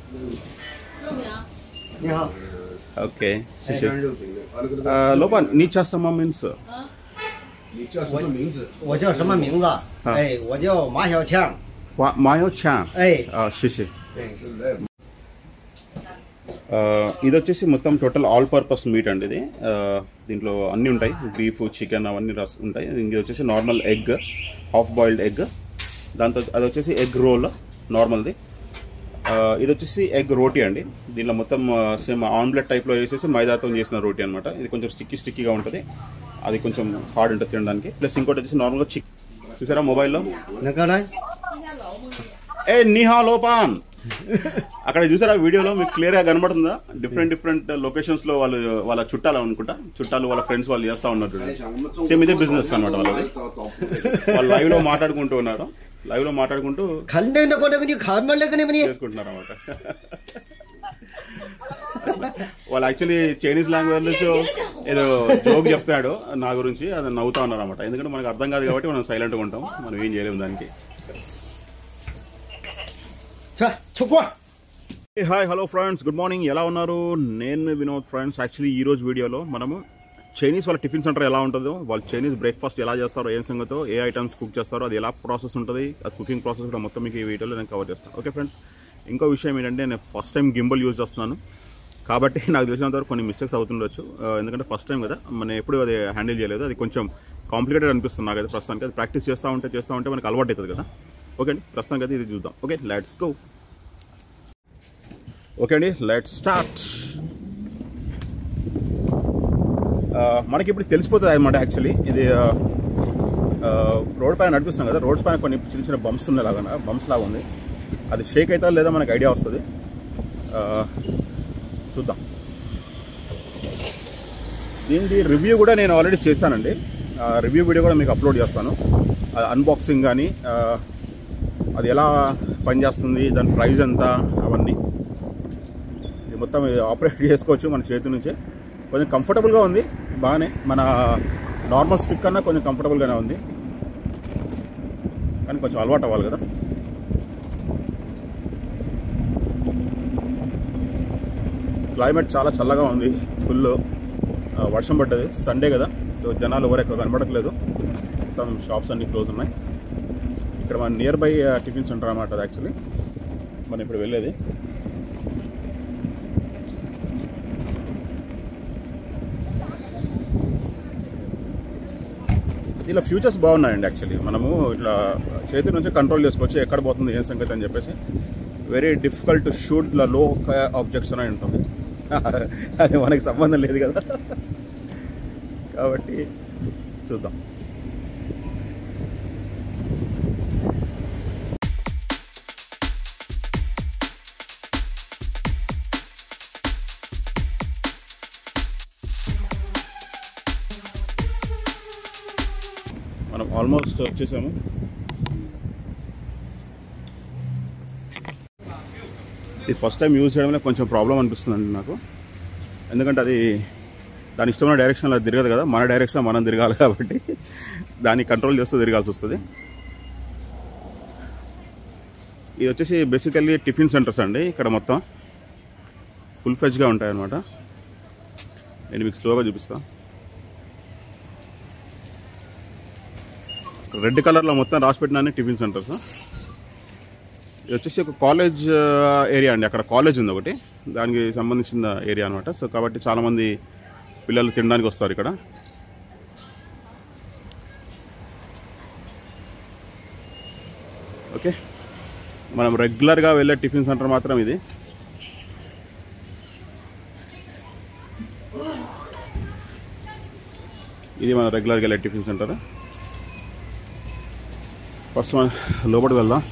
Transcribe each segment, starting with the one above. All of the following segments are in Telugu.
你好， ఓకే 哎，张肉饼的， 老板你叫什么名字你叫什么名字？ 我叫什么名字？哎，我叫马小强。 వా మాయో చాన్ 哎， శిషి 对， ఇది వచ్చేసి మొత్తం టోటల్ ఆల్ పర్పస్ మీట్ అండి ఇది ఆ, దీంట్లో అన్నీ ఉంటాయి బీఫ్ చికెన్ అవన్నీ రస్ ఉంటాయి ఇది వచ్చేసి normal egg half boiled egg దాంతో అది వచ్చేసి ఎగ్ రోల్ నార్మల్ది ఆ, ఇది వచ్చేసి ఎగ్ రోటీ అండి దీనిలో మొత్తం సేమ్ ఆమ్లెట్ టైప్లో వేసేసి మైదాతో చేసిన రోటీ అనమాట ఇది కొంచెం స్టిక్కీ స్టిక్కీగా ఉంటుంది అది కొంచెం హార్డ్ ఉంటుంది తినడానికి ప్లస్ ఇంకోటి వచ్చేసి నార్మల్గా చిక్ చూసారా మొబైల్లో 那个呢？ ఏ నిహా లోపాన్ అక్కడ చూసారా వీడియోలో మీకు క్లియర్ గా కనబడుతుందా డిఫరెంట్ డిఫరెంట్ లొకేషన్స్ లో వాళ్ళు వాళ్ళ చుట్టాలు అనుకుంటా చుట్టాలు వాళ్ళ ఫ్రెండ్స్ వాళ్ళు చేస్తా ఉన్నారు సేమ్ ఇదే బిజినెస్ అనమాట వాళ్ళది వాళ్ళు లైవ్ లో మాట్లాడుకుంటూ ఉన్నారు లైవ్ లో మాట్లాడుకుంటూ 肯定的，我这个你看没那个你们你。 చేసుకుంటున్నారు అనమాట వాళ్ళు యాక్చువల్లీ చైనీస్ లాంగ్వేజ్ లో ఏదో జోక్ చెప్తాడు నా గురించి అది నవ్వుతా ఉన్నారు అనమాట ఎందుకంటే మనకు అర్థం కాదు కాబట్టి మనం సైలెంట్ గా ఉంటాం మనం ఏం చేయలేము దానికి 去出锅。 hi hello friends good morning ఎలా ఉన్నారు నేను వినోద్ ఫ్రెండ్స్ యాక్చువల్లీ ఈ రోజు వీడియోలో మనము చైనీస్ వాళ్ళ టిఫిన్ సెంటర్ ఎలా ఉంటుందో వాళ్ళు చైనీస్ బ్రేక్ఫాస్ట్ ఎలా చేస్తారో ఏం సంగతో ఏ ఐటమ్స్ కుక్ చేస్తారో అది ఎలా ప్రాసెస్ ఉంటుంది ఆ కుకింగ్ ప్రాసెస్ కూడా మొత్తం మీకు ఈ వీడియోలో నేను కవర్ చేస్తాను ఓకే ఫ్రెండ్స్ ఇంకో విషయం ఏంటంటే నేను ఫస్ట్ టైం గింబల్ యూజ్ చేస్తున్నాను కాబట్టి నాకు తెలిసినంత వరకు కొన్ని మిస్టేక్స్ అవుతుండొచ్చు ఆ, ఎందుకంటే ఫస్ట్ టైం కదా మనం ఎప్పుడు అది హ్యాండిల్ చేయలేదు అది కొంచెం కాంప్లికేటెడ్ అనిపిస్తుంది నాకు అయితే ప్రస్తుతానికి అది ప్రాక్టీస్ చేస్తూ ఉంటే చేస్తూ ఉంటే మనకు అలవాటు అవుతుంది కదా ఓకే అండి ప్రస్తుతానికి అయితే ఇది చూద్దాం ఓకే లెట్స్ గో ఓకే అండి లెట్ స్టార్ట్ మనకి ఇప్పుడు తెలిసిపోతుంది అనమాట యాక్చువల్లీ ఇది రోడ్ పైన నడిపిస్తాం కదా రోడ్స్ పైన కొన్ని చిన్న చిన్న బంప్స్ ఉన్నాయి లాగా బంప్స్ లాగా ఉంది అది షేక్ అవుతా లేదా మనకి ఐడియా వస్తుంది ఆ, చూద్దాం దీనికి రివ్యూ కూడా నేను ఆల్రెడీ చేశానండి రివ్యూ వీడియో కూడా మీకు అప్లోడ్ చేస్తాను అన్బాక్సింగ్ కానీ ఆ, అది ఎలా పనిచేస్తుంది దాని ప్రైస్ ఎంత అవన్నీ ఇది మొత్తం ఇది ఆపరేట్ చేసుకోవచ్చు మన చేతి నుంచే కొంచెం కంఫర్టబుల్గా ఉంది బాగానే మన నార్మల్ స్టిక్ కన్నా కొంచెం కంఫర్టబుల్గానే ఉంది కానీ కొంచెం అలవాటు అవ్వాలి కదా క్లైమేట్ చాలా చల్లగా ఉంది ఫుల్ వర్షం పడ్డది సండే కదా సో జనాలు ఎవరు ఎక్కువ కనబడట్లేదు మొత్తం షాప్స్ అన్ని క్లోజ్ ఉన్నాయి ఇక్కడ మన నియర్ బై టిఫిన్ సెంటర్ అనమాట అది యాక్చువల్లీ మనం ఇప్పుడు వెళ్ళేది ఇలా ఫ్యూచర్స్ బాగున్నాయండి యాక్చువల్లీ మనము ఇట్లా చేతి నుంచి కంట్రోల్ చేసుకోవచ్చు ఎక్కడ పోతుంది ఏం సంగతి అని చెప్పేసి very difficult to shoot low objects అని ఉంటుంది అది మనకి సంబంధం లేదు కదా కాబట్టి చూద్దాం మనం ఆల్మోస్ట్ వచ్చేసాము ఇది ఫస్ట్ టైం యూజ్ చేయడంలో కొంచెం ప్రాబ్లం అనిపిస్తుందండి నాకు ఎందుకంటే అది దాని ఇష్టమైన డైరెక్షన్లో అది తిరగదు కదా మన డైరెక్షన్ మనం తిరగాలి కాబట్టి దాన్ని కంట్రోల్ చేస్తూ తిరగాల్సి వస్తుంది ఇది వచ్చేసి బేసికల్లీ టిఫిన్ సెంటర్స్ అండి ఇక్కడ మొత్తం ఫుల్ ఫ్లెజ్గా ఉంటాయి అన్నమాట నేను మీకు స్లోగా చూపిస్తాను రెడ్ కలర్లో మొత్తం రాసి పెట్టిన టిఫిన్ సెంటర్స్ ఇది వచ్చేసి ఒక కాలేజ్ ఏరియా అండి అక్కడ కాలేజ్ ఉంది ఒకటి దానికి సంబంధించిన ఏరియా అనమాట సో కాబట్టి చాలామంది పిల్లలు తినడానికి వస్తారు ఇక్కడ ఓకే మనం రెగ్యులర్గా వెళ్ళే టిఫిన్ సెంటర్ మాత్రం ఇది ఇది మన రెగ్యులర్గా వెళ్ళే టిఫిన్ సెంటర్ ఫస్ట్ మనం లోపలికి వెళ్దాం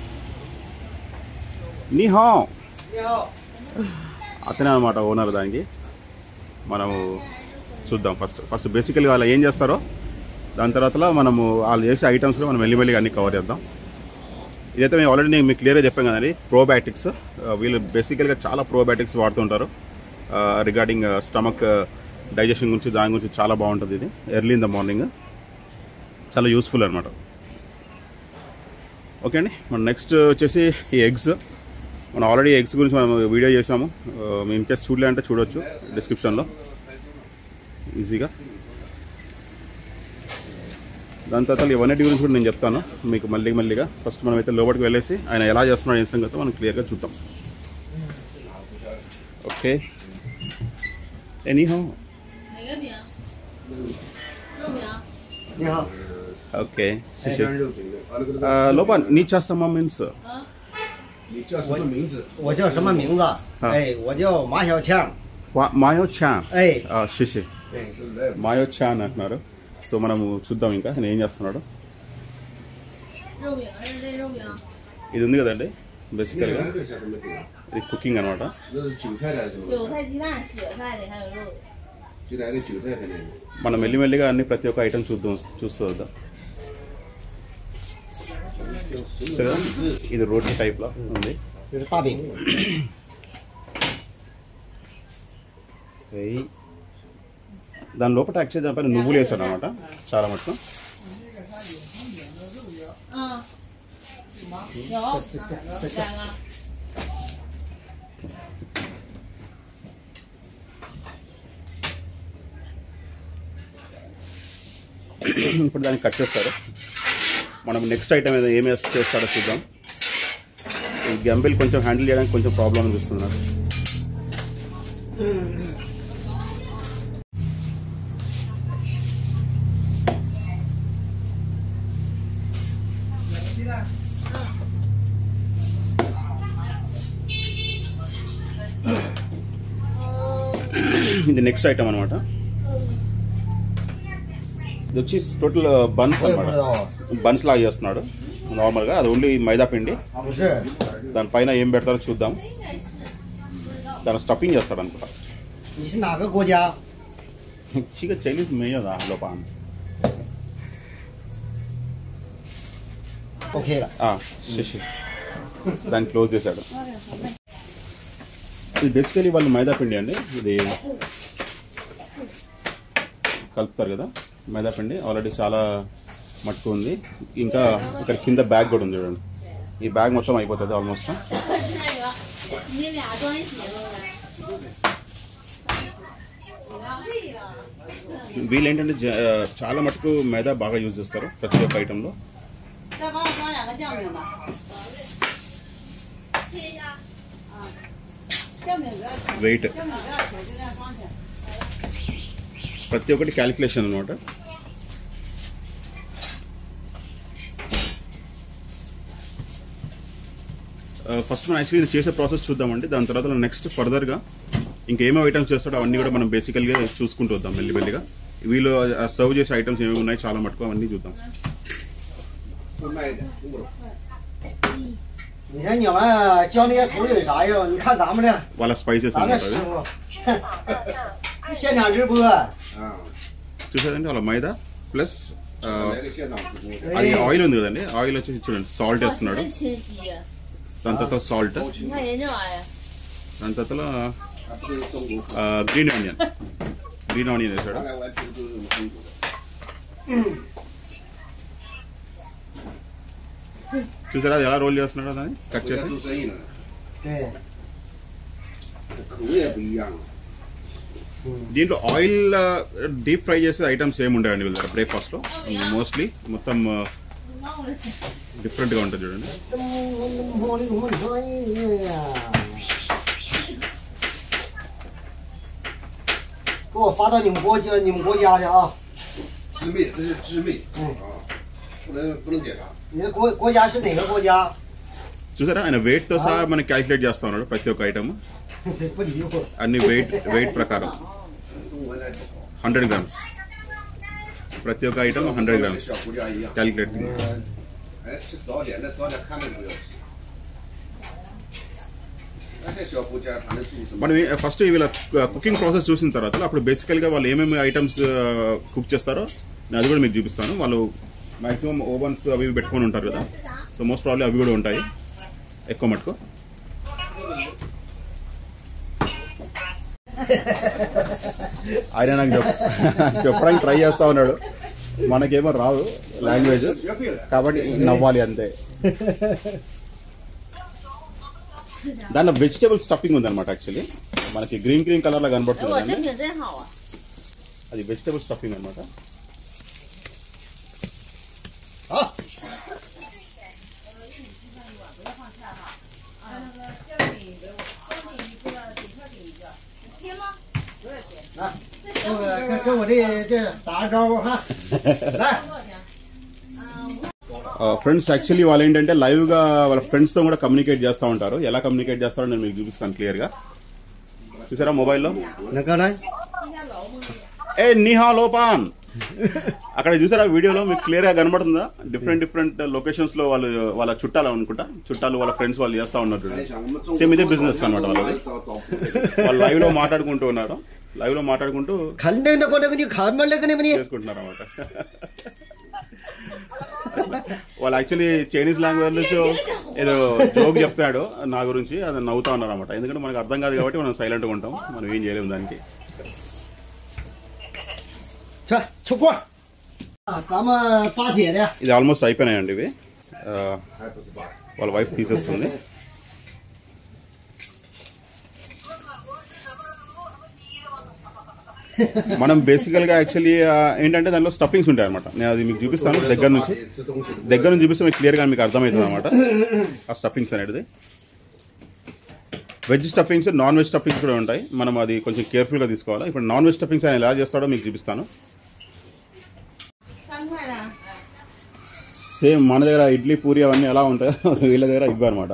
నీహా 你好。 అతనే అనమాట ఓనర్ దానికి మనము చూద్దాం ఫస్ట్ ఫస్ట్ బేసికల్గా వాళ్ళు ఏం చేస్తారో దాని తర్వాత మనము వాళ్ళు చేసే ఐటమ్స్లో మనం మెల్లిమెల్లిగా అన్ని కవర్ చేద్దాం ఇదైతే మేము ఆల్రెడీ నేను మీకు క్లియర్గా చెప్పాను కదండి ప్రోబయాటిక్స్ వీళ్ళు బేసికల్గా చాలా ప్రోబయాటిక్స్ వాడుతుంటారు రిగార్డింగ్ స్టమక్ డైజెషన్ గురించి దాని గురించి చాలా బాగుంటుంది ఇది ఎర్లీ ఇన్ ద మార్నింగ్ చాలా యూస్ఫుల్ అనమాట ఓకే అండి మన నెక్స్ట్ వచ్చేసి ఈ ఎగ్స్ మనం ఆల్రెడీ ఎగ్స్ గురించి మనం వీడియో చేసాము మీ ఇన్కేస్ చూడలే అంటే చూడొచ్చు డిస్క్రిప్షన్లో ఈజీగా దాని తర్వాత ఇవన్నీ గురించి కూడా నేను చెప్తాను మీకు మళ్ళీ మళ్ళీగా ఫస్ట్ మనం అయితే లోపలికి వెళ్ళేసి ఆయన ఎలా చేస్తున్నాడు ఏం సంగతి మనం క్లియర్గా చూద్దాం ఓకే ఎనీ హో 哪个饼？肉饼。 你好， ఓకే 西山肉饼的，啊，那个那个， లోపల నీ చేస్తామా మీన్స్ 啊， 你叫什么名字？ 我叫什么名字？哎，我叫马小强。 మాయో చా 哎， శిషి 是来 మాయో చా అని అంటున్నారు సో మనము చూద్దాం ఇంకా ఆయన ఏం చేస్తున్నాడు 肉饼还是这肉饼？ ఇది ఉంది కదండి 你 బేసికల్గా 那个叫什么饼？ ఇది కుకింగ్ అనమాట 那是韭菜的还是什么？ 韭菜、鸡蛋、雪菜的，还有肉的。 就来个韭菜的那个。 మనం మెల్లిమెల్లిగా అన్ని ప్రతి ఒక్క ఐటమ్ చూద్దాం చూస్తూ వద్దాం 叫什 సరే 么名字？ ఇది రోటీ టైప్లో ఉంది 这是大饼。哎， దాని లోపల యాక్చువల్లీ దానిపైన నువ్వులు వేసాడు అనమాట చాలా మటుకు 嗯，有两个。 ఇప్పుడు దాన్ని కట్ చేస్తారు మనం నెక్స్ట్ ఐటమ్ ఏదో ఏం వేసి చేస్తాడో చూద్దాం ఈ గంబిల్ కొంచెం హ్యాండిల్ చేయడానికి కొంచెం ప్రాబ్లం అనిపిస్తుంది నాకు ఇది నెక్స్ట్ ఐటమ్ అనమాట ఇది వచ్చి టోటల్ బన్స్ 我也不 అనమాట 知道啊。 బన్స్ లాగా చేస్తున్నాడు నార్మల్గా అది ఓన్లీ మైదా పిండి 不是， దానిపైన ఏం పెడతారో చూద్దాం దాని స్టఫింగ్ చేస్తాడు అనుకుంటా 你是哪个国家？ చిగా చైనీస్ మేయదా లోపల OK 了。 శశి దాన్ని క్లోజ్ చేశాడు ఇది బేసికలీ వాళ్ళు మైదా పిండి అండి ఇది కలుపుతారు కదా మైదా పిండి ఆల్రెడీ చాలా మట్టుకు ఉంది ఇంకా ఇక్కడ కింద బ్యాగ్ కూడా ఉంది చూడండి ఈ బ్యాగ్ మొత్తం అయిపోతుంది ఆల్మోస్ట్ 那个，你俩装一起了呗。这个。 వీళ్ళు ఏంటంటే జ- చాలా మటుకు మైదా బాగా యూజ్ చేస్తారు ప్రతి ఒక్క ఐటెంలో 再帮我装两个酱饼吧。啊，酱饼不要钱， వెయిట్ 酱饼不要钱，就这样装起来。 ప్రతి ఒక్కటి క్యాలిక్యులేషన్ అనమాట ఫస్ట్ మనం యాక్చువల్లీ ఇది చేసే ప్రాసెస్ చూద్దామండి దాని తర్వాత నెక్స్ట్ ఫర్దర్గా ఇంకేమో ఐటమ్స్ చేస్తాడో అవన్నీ కూడా మనం బేసికల్గా చూసుకుంటూ వద్దాం మెల్లిమెల్లిగా వీళ్ళు సర్వ్ చేసే ఐటమ్స్ ఏమేమి ఉన్నాయి చాలా మటుకు అవన్నీ చూద్దాం 会卖的，中国。 你看你们教那些徒弟有啥用？你看咱们这， వాళ్ళ స్పైసెస్ 咱们 అనమాట 师 అది 傅，现场直播。 啊， చూసేదండి వాళ్ళ మైదా ప్లస్ 来个现场直播。 అది ఆయిల్ ఉంది కదండి ఆయిల్ వచ్చేసి చూడండి సాల్ట్ వేస్తున్నాడు 真清晰， దాని తర్వాత సాల్ట్ 你看人这玩意儿， దాని తర్వాత 它不是中国口， గ్రీన్ ఆనియన్ గ్రీన్ ఆనియన్ వేసాడు 原来完全都是中国的。 చూసారా అది ఎలా రోల్ చేస్తున్నాడు దాన్ని కట్ 回家 చేసి 做生意呢， 对， 口味也不一样。 嗯， దీంట్లో ఆయిల్ డీప్ ఫ్రై చేసే ఐటమ్స్ ఏమి ఉండవండి వీళ్ళ దగ్గర బ్రేక్ఫాస్ట్ లో మోస్ట్లీ మొత్తం 你帮我 డిఫరెంట్ గా ఉంటుంది చూడండి 我的我的哎呀！给我发到你们国家你们国家去啊！ 致命，这是致命。 嗯啊，不能不能给他。 你的国国家是哪个国家？ చూసారా ఆయన వెయిట్ తో సహా మనకి క్యాలిక్యులేట్ చేస్తా ఉన్నాడు ప్రతి ఒక్క ఐటమ్ 不理我。 అన్ని వెయిట్ వెయిట్ ప్రకారం 中文来， హండ్రెడ్ గ్రామ్స్ ప్రతి ఒక్క ఐటమ్ హండ్రెడ్ 跟 గ్రామ్స్ 小国家一样。 క్యాలిక్యులేట్ 哎，吃早点，那早点看都不要吃。那些小国家他能做什么？ మనం ఫస్ట్ వీళ్ళ కుకింగ్ ప్రాసెస్ చూసిన తర్వాత అప్పుడు బేసికల్ గా వాళ్ళు ఏమేమి ఐటమ్స్ కుక్ చేస్తారో నేను అది కూడా మీకు చూపిస్తాను వాళ్ళు మాక్సిమం ఓవన్స్ అవి ఇవి పెట్టుకొని ఉంటారు కదా సో మోస్ట్ ప్రాబ్లీ అవి కూడా ఉంటాయి ఎక్కువ మటుకు ఆయన నాకు చెప్ చెప్పడానికి ట్రై చేస్తా ఉన్నాడు మనకేమో రాదు లాంగ్వేజ్ 学会了。 కాబట్టి నవ్వాలి అంతే దాంట్లో వెజిటేబుల్ స్టఫింగ్ ఉందన్నమాట యాక్చువల్లీ మనకి గ్రీన్ గ్రీన్ కలర్ లో 哎， కనబడుతుంది 我 కదండి. 这饼真好啊！ అది వెజిటేబుల్ స్టఫింగ్ అనమాట 好， 来，跟我跟跟我这这打个招呼哈，来， ఫ్రెండ్స్ యాక్చువల్లీ వాళ్ళు ఏంటంటే లైవ్ గా వాళ్ళ ఫ్రెండ్స్ తో కూడా కమ్యూనికేట్ చేస్తూ ఉంటారు ఎలా కమ్యూనికేట్ చేస్తారో నేను మీకు చూపిస్తాను క్లియర్ గా చూసారా మొబైల్లో 那个来， ఏ నిహా లోపాన్ అక్కడ చూసారా వీడియోలో మీకు క్లియర్ గా కనబడుతుందా డిఫరెంట్ డిఫరెంట్ లొకేషన్స్ లో వాళ్ళు వాళ్ళ చుట్టాలు అనుకుంటా చుట్టాలు వాళ్ళ ఫ్రెండ్స్ వాళ్ళు చేస్తా ఉన్నారు 哎 చూడండి. 想我们中 సేమ్ ఇదే బిజినెస్ అనమాట వాళ్ళది 找找铺子 వాళ్ళు లైవ్ లో మాట్లాడుకుంటూ ఉన్నారు లైవ్ లో మాట్లాడుకుంటూ 看那那个那个你看嘛，那个那个你， చేసుకుంటున్నారు అనమాట వాళ్ళు యాక్చువల్లీ చైనీస్ లాంగ్వేజ్ నుంచి ఏదో జోక్ చెప్తాడు నా గురించి అది నవ్వుతా ఉన్నారు అనమాట ఎందుకంటే మనకు అర్థం కాదు కాబట్టి మనం సైలెంట్ గా ఉంటాం మనం ఏం చేయలేము దానికి 去出锅，啊，咱们扒铁的， ఇది ఆల్మోస్ట్ అయిపోయినాయండి ఇవి ఆ, 还不是八， వాళ్ళ వైఫ్ తీసేస్తుంది మనం బేసికల్ గా యాక్చువల్లీ ఏంటంటే దానిలో స్టఫింగ్స్ ఉంటాయి అనమాట నేను అది మీకు చూపిస్తాను దగ్గర నుంచి 吃东西。 దగ్గర నుంచి చూపిస్తే మీకు క్లియర్ గా మీకు అర్థమవుతుంది అనమాట ఆ స్టఫింగ్స్ అనేది veg stuffings non veg stuffings కూడా ఉంటాయి మనం అది కొంచెం కేర్ఫుల్ గా తీసుకోవాలి ఇప్పుడు నాన్ వెజ్ స్టఫింగ్స్ ఆయన ఎలా చేస్తాడో మీకు చూపిస్తాను 三块的， సేమ్ మన దగ్గర ఇడ్లీ పూరి అవన్నీ ఎలా ఉంటాయో వీళ్ళ దగ్గర ఇవ్వ అనమాట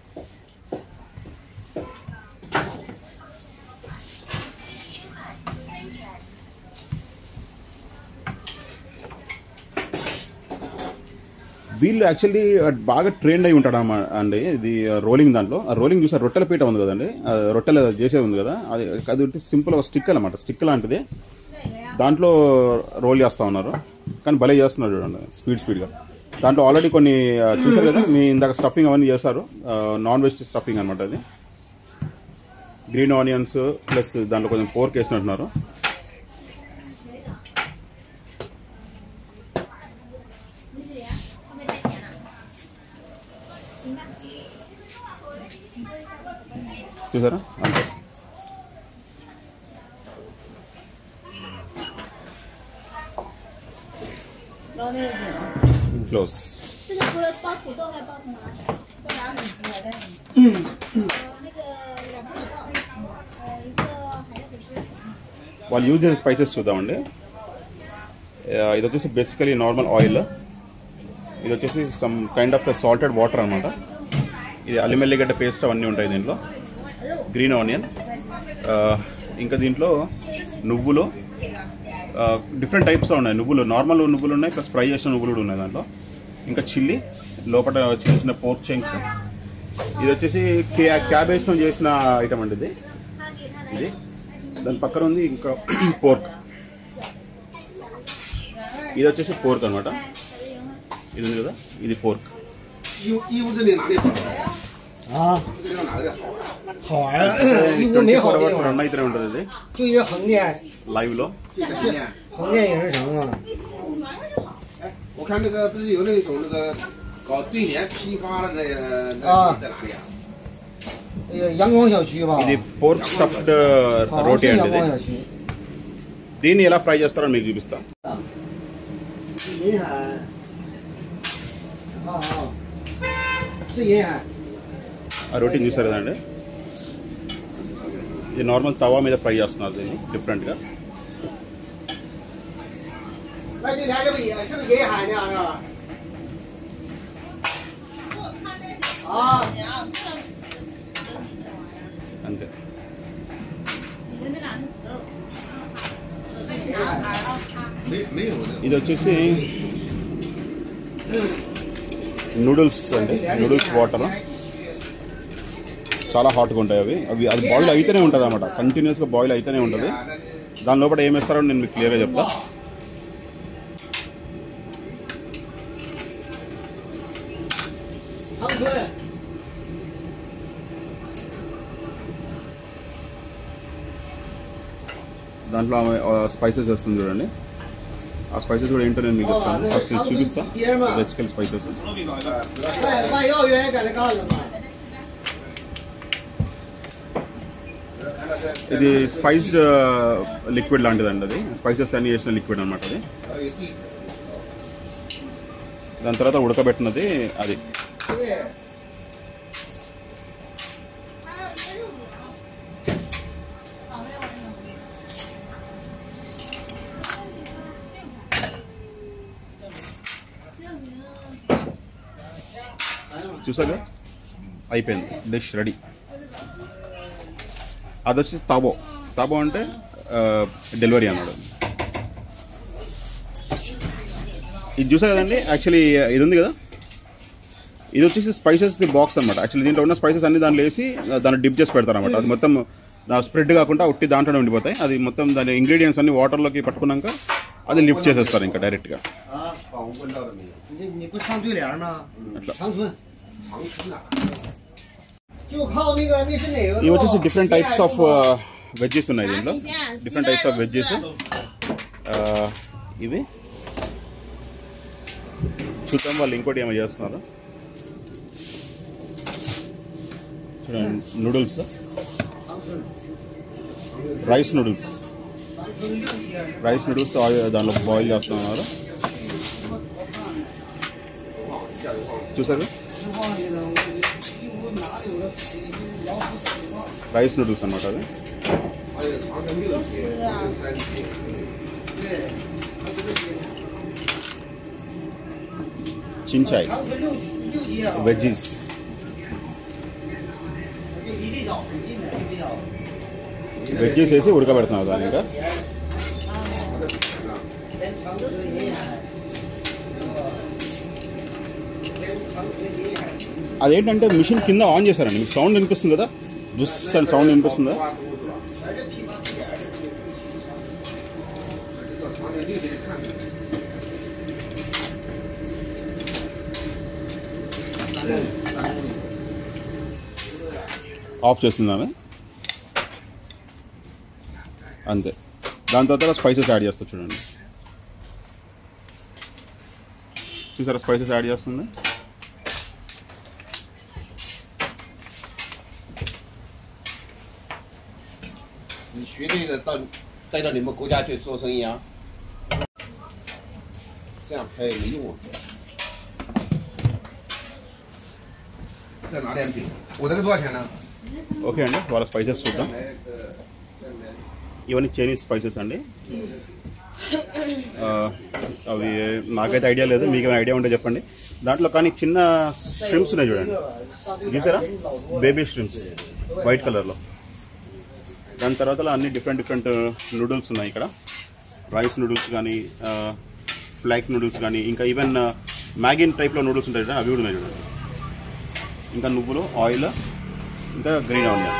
వీళ్ళు యాక్చువల్లీ బాగా ట్రైన్డ్ అయి ఉంటాడు అన్నమా- అండి ఇది రోలింగ్ దాంట్లో ఆ రోలింగ్ చూసారు రొట్టెల పీట ఉంది కదండి ఆ రొట్టెలు చేసేది ఉంది కదా అది అది సింపుల్ స్టిక్ అనమాట స్టిక్ లాంటిది దాంట్లో రోల్ చేస్తా ఉన్నారు కానీ భలే చేస్తున్నారు చూడండి స్పీడ్ స్పీడ్గా దాంట్లో ఆల్రెడీ కొన్ని ఆ, చూసారు కదా మీ ఇందాక స్టఫింగ్ అవన్నీ చేస్తారు నాన్ వెజ్ స్టఫింగ్ అనమాట అది గ్రీన్ ఆనియన్స్ ప్లస్ దాంట్లో కొంచెం పోర్క్ వేసినట్టున్నారు చూసారా అంతే 然后那个什么， క్లోజ్ 这个除了包土豆还包什么？ 多拿米出来的。 呃，那个两个土豆，呃，一个海带吐司。 వాళ్ళు యూజ్ చేసే స్పైసెస్ చూద్దామండి ఆ, ఇది వచ్చేసి బేసికలీ నార్మల్ ఆయిల్ ఇది వచ్చేసి some kind of salted water అనమాట ఇది అల్లిమెల్లిగడ్డ పేస్ట్ అవన్నీ ఉంటాయి దీంట్లో గ్రీన్ ఆనియన్ ఇంకా దీంట్లో నువ్వులు డిఫరెంట్ టైప్స్లో ఉన్నాయి నువ్వులు నార్మల్ నువ్వులు ఉన్నాయి ప్లస్ ఫ్రై చేసిన నువ్వులు కూడా ఉన్నాయి దాంట్లో ఇంకా చిల్లీ లోపల చిన్న చిన్న పోర్క్ చంక్స్ ఇది వచ్చేసి క్యా క్యాబేజ్తో చేసిన ఐటమ్ అండి ఇది ఇది దాని పక్కన ఉంది ఇంకా పోర్క్ ఇది వచ్చేసి పోర్క్ అనమాట ఇది ఉంది కదా ఇది పోర్క్ 义乌义乌这里哪里好？ 啊， 这个地方哪里好啊？ 好啊，义乌 ట్వంటీ 没 ఫోర్ 好地 అవర్స్ 方 రన్，అయితేనే ఉంటుంది ఇది 就一个横店， లైవ్ లో 这个今年， 横店影视城啊， 哎，我看那个不是有那种那个搞对联批发的那个那啊在哪里啊？ 那个阳光小区吧， ఇది పోర్క్ స్టఫ్డ్ 好像 రోటీ 是 అండి 阳 ఇది 光小区。 దీన్ని ఎలా ఫ్రై చేస్తారో మీకు చూపిస్తా 银海，啊啊，是银海， ఆ రోటీని చూసారు కదండి ఇది నార్మల్ తవా మీద ఫ్రై చేస్తున్నారు దీన్ని డిఫరెంట్ గా 那这边这不也是不是银海呢？是吧？啊， అంతే 你的那哪是土豆？ 没没有那个。 ఇది వచ్చేసి నూడిల్స్ అండి నూడిల్స్ వాటర్ చాలా హాట్గా ఉంటాయి అవి అవి అది బాయిల్ అయితేనే ఉంటుంది అనమాట కంటిన్యూస్గా బాయిల్ అయితేనే ఉంటుంది దాని లోపల ఏం వేస్తారో నేను మీకు క్లియర్గా చెప్తా 长春， దాంట్లో ఆమె స్పైసెస్ వేస్తుంది చూడండి ఆ స్పైసెస్ కూడా ఏంటో నేను మీకు చెప్తాను ఫస్ట్ ఇది చూపిస్తా బేసికల్ స్పైసెస్ 卖卖幼儿园在那干了嘛？ ఇది స్పైస్డ్ లిక్విడ్ లాంటిదండి అది స్పైసెస్ అన్ని చేసిన లిక్విడ్ అనమాట అది 还有地址。 దాని తర్వాత ఉడకబెట్టినది అది 对， చూసాక అయిపోయింది డిష్ రెడీ అది వచ్చేసి తాబో తాబో అంటే డెలివరీ అన్నాడు ఇది చూసా కదండి యాక్చువల్లీ ఇది ఉంది కదా ఇది వచ్చేసి స్పైసెస్ బాక్స్ అనమాట యాక్చువల్లీ దీంట్లో ఉన్న స్పైసెస్ అన్ని దాంట్లో వేసి దాన్ని డిప్ చేసి పెడతారు అనమాట అది మొత్తం స్ప్రెడ్ కాకుండా ఉట్టి దాంట్లోనే ఉండిపోతాయి అది మొత్తం దాని ఇంగ్రీడియంట్స్ అన్ని వాటర్లోకి పట్టుకున్నాక అది లిఫ్ట్ చేసేస్తారు ఇంకా డైరెక్ట్గా 啊， 访问到了没有？ 你这你不唱对联吗？ అట్లా 长春长春啊， 就靠那个那是哪个？ ఇవి వచ్చేసి డిఫరెంట్ టైప్స్ ఆఫ్ వెజ్జెస్ ఉన్నాయి దీంట్లో డిఫరెంట్ టైప్స్ ఆఫ్ వెజ్జెస్ ఇవి చూద్దాం వాళ్ళు ఇంకోటి ఏమో చేస్తున్నారు చూడండి noodles 长春， rice noodles 长春六街。 rice noodles దాంట్లో బాయిల్ చేస్తున్నారు చూసారు 实话呢，我几乎哪里有个水，老虎水话。 రైస్ నూడిల్స్ అన్నమాట అవి 还有长春六街、六三街。 对，它这个街。 చించాయ్ 长春六六街啊。 వెజ్జీస్ 就离这早很近的，离这早。 వెజ్జీస్ వేసి ఉడకబెడుతున్నారు దాన్ని ఇంకా 跟长春沿海，跟长春沿海。 అదేంటంటే మిషన్ కింద ఆన్ చేశారండి మీకు సౌండ్ వినిపిస్తుంది కదా దుస్ అని సౌండ్ వినిపిస్తుందా 花都是吧？ 全是批发地点的。 到长春六街去看看。 ఆఫ్ చేస్తుంది ఆమె అంతే దాని తర్వాత స్పైసెస్ యాడ్ చేస్తా చూడండి చూసారా స్పైసెస్ యాడ్ చేస్తుంది 你学这个到带到你们国家去做生意啊？这样拍也没用啊。再拿点饼，我这个多少钱呢？ ఓకే అండి వాళ్ళ స్పైసెస్ చూద్దాం 来个，再来。 ఇవన్నీ చైనీస్ స్పైసెస్ అండి ఆ, అవి నాకైతే ఐడియా లేదు మీకు ఏమైనా ఐడియా ఉంటే చెప్పండి దాంట్లో కానీ చిన్న స్ట్రిమ్స్ ఉన్నాయి చూడండి చూసారా బేబీ స్ట్రిమ్స్ వైట్ కలర్లో దాని తర్వాత అన్ని డిఫరెంట్ డిఫరెంట్ నూడిల్స్ ఉన్నాయి ఇక్కడ రైస్ నూడిల్స్ కానీ ఫ్లాక్ నూడిల్స్ కానీ ఇంకా ఈవెన్ మ్యాగిన్ టైప్లో నూడిల్స్ ఉంటాయి చూడండి అవి కూడా ఉన్నాయి చూడండి ఇంకా నువ్వులు ఆయిల్ ఇంకా గ్రీన్ ఆనియన్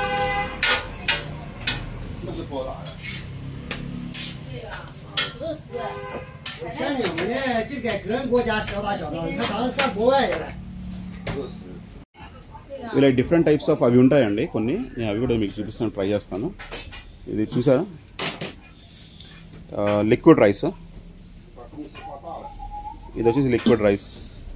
那是多大的？ 像你们呢，就在个人国家小打小闹，你看咱们干国外去了。 二十。 ఇలా డిఫరెంట్ టైప్స్ ఆఫ్ అవి ఉంటాయండి కొన్ని నేను అవి కూడా మీకు చూపిస్తాను ట్రై చేస్తాను ఇది చూసారా లిక్విడ్ రైస్ 把公司画大了。 ఇది వచ్చేసి లిక్విడ్ రైస్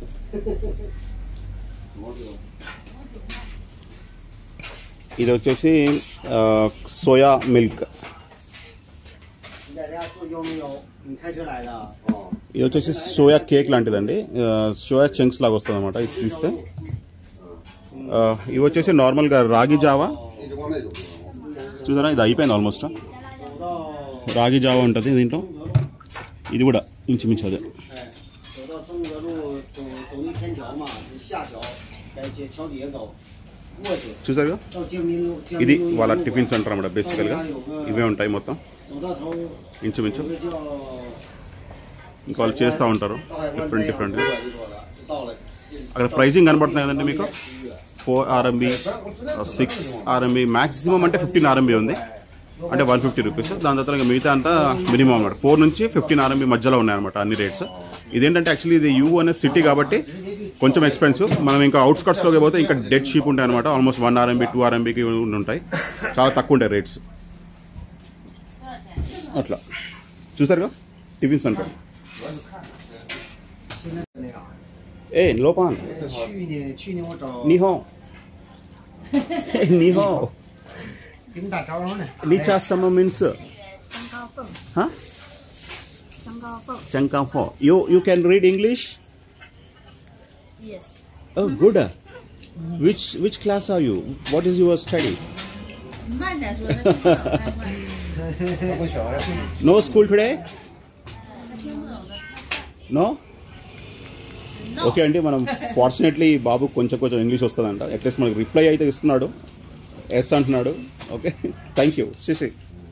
ఇది వచ్చేసి సోయా మిల్క్ 你在这家做幺没有？你开车来的？ 哦， ఇది వచ్చేసి సోయా కేక్ లాంటిదండి సోయా చంక్స్ లాగా వస్తుంది అనమాట ఇది తీస్తే ఆ, ఇవి వచ్చేసి నార్మల్గా రాగి జావా 你就往那种。 చూసారా ఇది అయిపోయింది ఆల్మోస్ట్ 走到 రాగి జావా ఉంటుంది దీంట్లో ఇది కూడా ఇంచుమించు అదే 哎，走到中德路走走那天桥嘛，你下桥，在这桥底下走，过去 చూసారుగా 到江滨路。江 ఇది 滨路 వాళ్ళ 有路 టిఫిన్ 馆 సెంటర్ అన్నమాట బేసికల్గా ఇవే ఉంటాయి మొత్తం 走到头， ఇంచుమించు 有个叫 ఇంకా వాళ్ళు చేస్తూ ఉంటారు 到海关 డిఫరెంట్ 这样 డిఫరెంట్ 过来就说了，就到了。 అక్కడ ప్రైజింగ్ కనబడుతున్నాయి కదండి మీకు four RMB six RMB maximum అంటే ఫిఫ్టీన్ ఆర్ఎంబి ఉంది అంటే వన్ ఫిఫ్టీ రూపీస్ దాని తర్వాత ఇంకా మిగతా అంతా మినిమం అన్నమాట ఫోర్ నుంచి ఫిఫ్టీన్ ఆర్ఎంబి మధ్యలో ఉన్నాయన్నమాట అన్ని రేట్స్ ఇదేంటంటే యాక్చువల్లీ ఇది యూ అనే సిటీ కాబట్టి కొంచెం ఎక్స్పెన్సివ్ మనం ఇంకా అవుట్స్కట్స్లోకి పోతే ఇంకా డెడ్ షీప్ ఉంటాయి అనమాట ఆల్మోస్ట్ వన్ ఆర్ఎంబి టూ ఆర్ఎంబికి ఉంటాయి చాలా తక్కువ ఉంటాయి రేట్స్ అట్లా చూసారుగా టిఫిన్ సెంటర్ 现在那样。 ఏ లోపాన్ 去年去年我找 నీహో నీహో 给你打招呼呢。 లీచా సమ్మ మీన్స్ 香膏凤， హా 香膏凤 చంకాంఫో you you can read English ，yes， oh good which which class are you what is your study 慢点说，那听不懂，太快。 不小呀， no school today 听不懂的。 no okay అండి మనం ఫార్చునేట్లీ బాబు కొంచెం కొంచెం ఇంగ్లీష్ వస్తుందంట అట్లీస్ట్ మనకి రిప్లై అయితే ఇస్తున్నాడు ఎస్ అంటున్నాడు okay thank you Sashi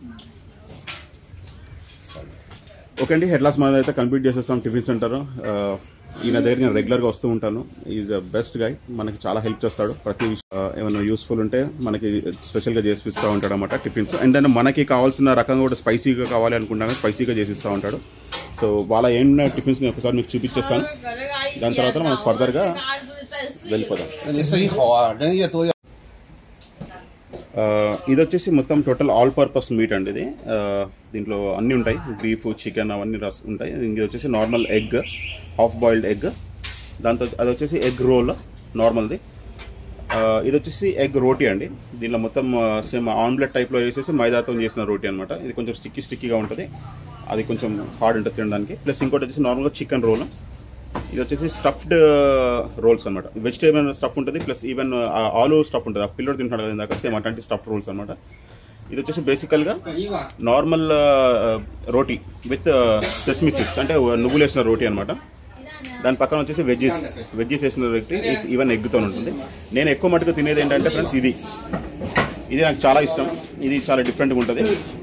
okay అండి హెడ్ లాస్ మనది అయితే కంప్లీట్ చేసేస్తాం టిఫిన్ సెంటర్ ఈయన దగ్గర నేను రెగ్యులర్గా వస్తూ ఉంటాను ఈజ్ అ బెస్ట్ గై మనకి చాలా హెల్ప్ చేస్తాడు ప్రతి విష- ఆ, ఏమైనా యూస్ఫుల్ ఉంటే మనకి స్పెషల్గా చేసిస్తూ ఉంటాడు అనమాట టిఫిన్స్ అండ్ దెన్ మనకి కావాల్సిన రకంగా కూడా స్పైసీగా కావాలి అనుకుంటాను స్పైసీగా చేసిస్తూ ఉంటాడు సో వాళ్ళ ఏంటి టిఫిన్స్ నేను ఒకసారి మీకు చూపించేస్తాను దాని తర్వాత మనం ఫర్దర్గా వెళ్ళిపోదాం 那你生意好啊，人也多呀。 ఆ, ఇది వచ్చేసి మొత్తం టోటల్ ఆల్ పర్పస్ మీట్ అండి ఇది ఆ, దీంట్లో అన్నీ ఉంటాయి బీఫ్ చికెన్ అవన్నీ రస్ ఉంటాయి ఇది వచ్చేసి normal egg half boiled egg దాంతో అది వచ్చేసి ఎగ్ రోల్ నార్మల్ది ఆ, ఇది వచ్చేసి ఎగ్ రోటీ అండి దీనిలో మొత్తం సేమ్ ఆమ్లెట్ టైప్లో వేసేసి మైదాతో చేసిన రోటీ అనమాట ఇది కొంచెం స్టిక్కీ స్టిక్కీగా ఉంటుంది అది కొంచెం హార్డ్ ఉంటుంది తినడానికి ప్లస్ ఇంకోటి వచ్చేసి నార్మల్గా చికెన్ రోల్ ఇది వచ్చేసి స్టఫ్డ్ రోల్స్ అనమాట వెజిటేబుల్ స్టఫ్ ఉంటుంది ప్లస్ ఈవెన్ ఆలు స్టఫ్ ఉంటుంది ఆ పిల్లడు తింటాడు కదా ఇందాక సేమ్ అట్లాంటి స్టఫ్ రోల్స్ అనమాట ఇది వచ్చేసి బేసికల్గా normal roti with sesame seeds అంటే నువ్వులు వేసిన రోటీ అనమాట దాని పక్కన వచ్చేసి వెజ్జెస్ వెజ్జెస్ వేసిన రోటీ ఈవెన్ ఎగ్తో ఉంటుంది నేను ఎక్కువ మటుకు తినేది ఏంటంటే ఫ్రెండ్స్ ఇది ఇది నాకు చాలా ఇష్టం ఇది చాలా డిఫరెంట్గా ఉంటుంది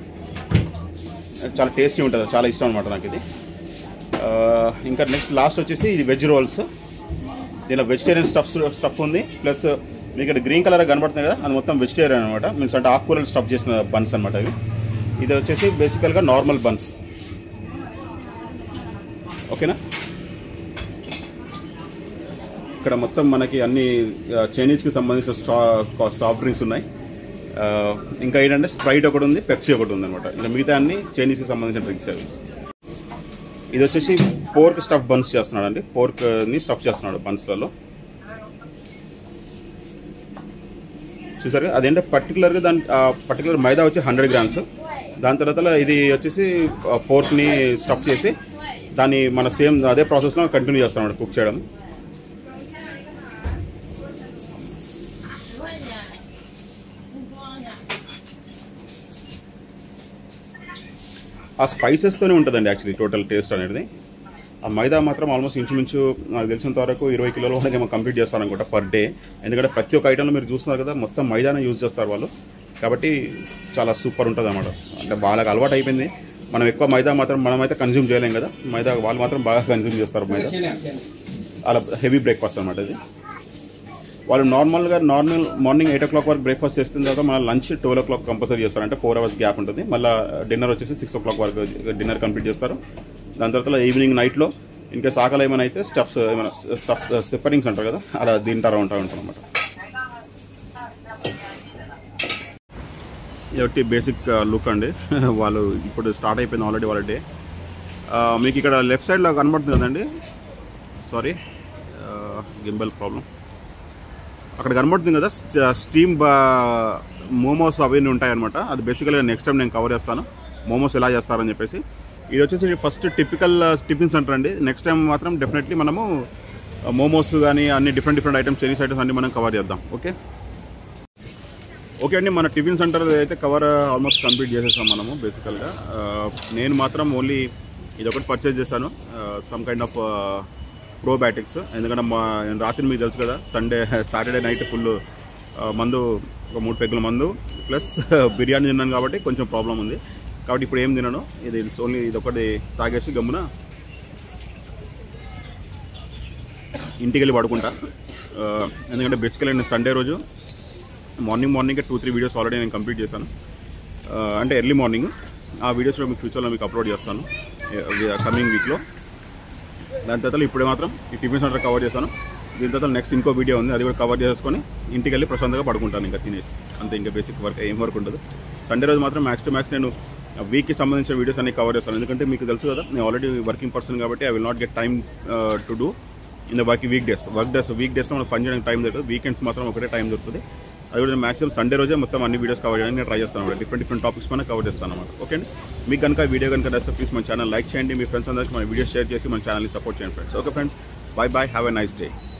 చాలా టేస్టీ ఉంటుంది చాలా ఇష్టం అనమాట నాకు ఇది ఆ, ఇంకా నెక్స్ట్ లాస్ట్ వచ్చేసి ఇది వెజ్ రోల్స్ దీనిలో వెజిటేరియన్ స్టఫ్ స్టఫ్ ఉంది ప్లస్ మీకు ఇక్కడ గ్రీన్ కలర్ కనబడుతుంది కదా అది మొత్తం వెజిటేరియన్ అనమాట మీన్స్ అంటే ఆకుకూరలు స్టఫ్ చేసిన బన్స్ అనమాట అవి ఇది వచ్చేసి బేసికల్గా నార్మల్ బన్స్ ఓకేనా ఇక్కడ మొత్తం మనకి అన్ని ఆ, చైనీస్కి సంబంధించిన స్టా సాఫ్ట్ డ్రింక్స్ ఉన్నాయి ఆ, ఇంకా ఏంటంటే స్ప్రైట్ ఒకటి ఉంది పెప్సీ ఒకటి ఉంది అనమాట ఇంకా మిగతా అన్ని చైనీస్కి సంబంధించిన డ్రింక్స్ అవి ఇది వచ్చేసి పోర్క్ స్టఫ్ బన్స్ చేస్తున్నాడు అండి పోర్క్ ని స్టఫ్ చేస్తున్నాడు బన్స్లలో చూసారు అదేంటే పర్టికులర్గా దాని పర్టికులర్ మైదా వచ్చి హండ్రెడ్ గ్రామ్స్ దాని తర్వాత ఇది వచ్చేసి పోర్క్ని స్టఫ్ చేసి దాన్ని మన సేమ్ అదే ప్రాసెస్లో కంటిన్యూ చేస్తున్నాడు కుక్ చేయడం ఆ స్పైసెస్తోనే ఉంటుందండి యాక్చువల్లీ టోటల్ టేస్ట్ అనేది ఆ మైదా మాత్రం ఆల్మోస్ట్ ఇంచుమించు నాకు తెలిసినంత వరకు ఇరవై కిలోల వరకు ఏమో కంప్లీట్ చేస్తారనుకుంటా పర్ డే ఎందుకంటే ప్రతి ఒక్క ఐటెంలో మీరు చూస్తున్నారు కదా మొత్తం మైదానే యూజ్ చేస్తారు వాళ్ళు కాబట్టి చాలా సూపర్ ఉంటుంది అన్నమాట అంటే వాళ్ళకి అలవాటు అయిపోయింది మనం ఎక్కువ మైదా మాత్రం మనమైతే కన్జ్యూమ్ చేయలేం కదా మైదా వాళ్ళు మాత్రం బాగా కన్జ్యూమ్ చేస్తారు మైదా అలా హెవీ బ్రేక్ఫాస్ట్ అనమాట ఇది వాళ్ళు నార్మల్గా normal morning eight o'clock వరకు బ్రేక్ఫాస్ట్ చేస్తున్న తర్వాత మన lunch twelve o'clock compulsory చేస్తారు అంటే ఫోర్ అవర్స్ గ్యాప్ ఉంటుంది మళ్ళీ డిన్నర్ వచ్చేసి సిక్స్ ఓ క్లాక్ వరకు డిన్నర్ కంప్లీట్ చేస్తారు దాని తర్వాత ఈవినింగ్ నైట్లో ఇంకా ఆకలి ఏమైనా అయితే స్టఫ్స్ ఏమైనా స్టఫ్ సెపరింగ్స్ అంటారు కదా అలా తింటారా ఉంటా ఉంటారు అనమాట ఇది బేసిక్ లుక్ అండి వాళ్ళు ఇప్పుడు స్టార్ట్ అయిపోయింది ఆల్రెడీ వాళ్ళ డే మీకు ఇక్కడ లెఫ్ట్ సైడ్లో కనబడుతుంది కదండి సారీ గింబల్ ప్రాబ్లం అక్కడ కనబడుతుంది కదా స్ట- స్టీమ్ బా- మోమోస్ అవన్నీ ఉంటాయన్నమాట అది బేసికల్గా నెక్స్ట్ టైం నేను కవర్ చేస్తాను మోమోస్ ఎలా చేస్తారని చెప్పేసి ఇది వచ్చేసి ఫస్ట్ టిపికల్ టిఫిన్ సెంటర్ అండి నెక్స్ట్ టైం మాత్రం డెఫినెట్లీ మనము మోమోస్ కానీ అన్ని different different items Chinese items అన్ని మనం కవర్ చేద్దాం ఓకే ఓకే అండి మన టిఫిన్ సెంటర్ అయితే కవర్ ఆల్మోస్ట్ కంప్లీట్ చేసేసాం మనము బేసికల్గా నేను మాత్రం ఓన్లీ ఇది ఒకటి పర్చేజ్ చేశాను సమ్ కైండ్ ఆఫ్ ప్రోబయాటిక్స్ ఎందుకంటే మా రాత్రి మీకు తెలుసు కదా సండే సాటర్డే నైట్ ఫుల్ మందు ఒక మూడు పెగ్గుల మందు ప్లస్ బిర్యానీ తిన్నాను కాబట్టి కొంచెం ప్రాబ్లం ఉంది కాబట్టి ఇప్పుడు ఏం తినను ఇది ఓన్లీ ఇది ఒకటి తాగేసి గమ్మున ఇంటికి వెళ్ళి పడుకుంటా ఆ, ఎందుకంటే బేసికలీ నేను సండే రోజు morning morning two three videos already నేను కంప్లీట్ చేశాను ఆ, అంటే ఎర్లీ మార్నింగ్ ఆ వీడియోస్లో మీకు ఫ్యూచర్లో మీకు అప్లోడ్ చేస్తాను కమింగ్ వీక్లో దాని తర్వాత ఇప్పుడే మాత్రం ఈ టిఫిన్ సెంటర్ కవర్ చేశాను దీని తర్వాత నెక్స్ట్ ఇంకో వీడియో ఉంది అది కూడా కవర్ చేసుకొని ఇంటికి వెళ్ళి ప్రశాంతంగా పడుకుంటాను ఇంకా తినేసి అంతే ఇంకా బేసిక్ వర్క్ ఏం వర్క్ ఉండదు సండే రోజు మాత్రం మ్యాక్స్ టు మ్యాక్స్ నేను వీక్కి సంబంధించిన వీడియోస్ అన్ని కవర్ చేస్తాను ఎందుకంటే మీకు తెలుసు కదా నేను ఆల్రెడీ వర్కింగ్ పర్సన్ కాబట్టి I will not get time to do in the work week days work days week డేస్లో మనకు పని చేయడానికి టైం దొరుకుతుంది వీకెండ్స్ మాత్రం ఒకటే టైం దొరుకుతుంది అది కూడా మాక్సిమం సండే రోజే మొత్తం అన్ని వీడియోస్ కవర్ చేయడానికి నేను ట్రై చేస్తాను డిఫరెంట్ డిఫరెంట్ టాపిక్స్ పైన కవర్ చేస్తాను అనమాట ఓకే అండి మీకు కనుక వీడియో కనుక నచ్చితే ప్లీజ్ మన ఛానల్ లైక్ చేయండి మీ ఫ్రెండ్స్ అందరికీ మన వీడియోస్ షేర్ చేసి మన ఛానల్ని సపోర్ట్ చేయండి friends okay friends bye bye have a nice day